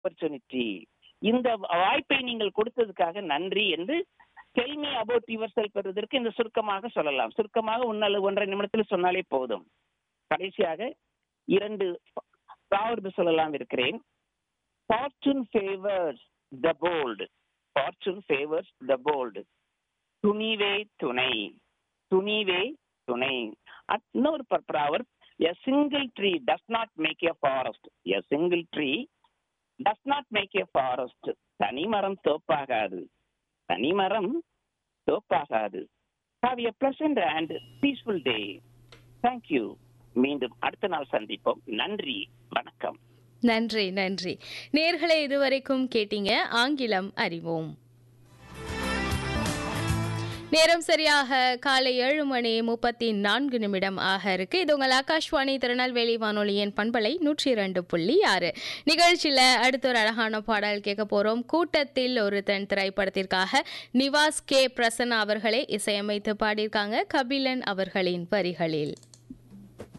opportunity இந்த வாய்ப்பை நீங்கள் கொடுத்ததுக்காக நன்றி என்று டெல்மி அபவுட் யுவர் செல்ஃப் பெறுவதற்கு இந்த சுருக்கமாக சொல்லலாம் சுருக்கமாக ஒன்னு ஒன்றரை நிமிடத்தில் சொன்னாலே போதும் கடைசியாக இரண்டு ப்ராவர்பு சொல்லலாம் இருக்கிறேன் fortune favours the bold fortune favours the bold துணிவே துணை துணிவே துணை அட்- இன்னொரு proverb a single tree does not make a forest a single tree does not make a forest தனி மரம் தோப்பாகாது தனி மரம் தோப்பாகாது have a pleasant and peaceful day thank you மீண்டும் அடுத்த நாள் சந்திப்போம் நன்றி வணக்கம் நன்றி நன்றி நேர்களை இதுவரைக்கும் கேட்டீங்க ஆங்கிலம் அறிவோம் நேரம் சரியாக காலை ஏழு மணி முப்பத்தி நான்கு நிமிடம் ஆக இருக்கு இது உங்கள் ஆகாஷ்வாணி திருநெல்வேலி வானொலியின் பண்பலை நூற்றி இரண்டு புள்ளி ஆறு நிகழ்ச்சியில் அடுத்த ஒரு அழகான பாடல் கேட்க போறோம் கூட்டத்தில் ஒரு தன் திரைப்படத்திற்காக நிவாஸ் கே பிரசன்னா அவர்களே இசையமைத்து பாடியிருக்காங்க கபிலன் அவர்களின் வரிகளில்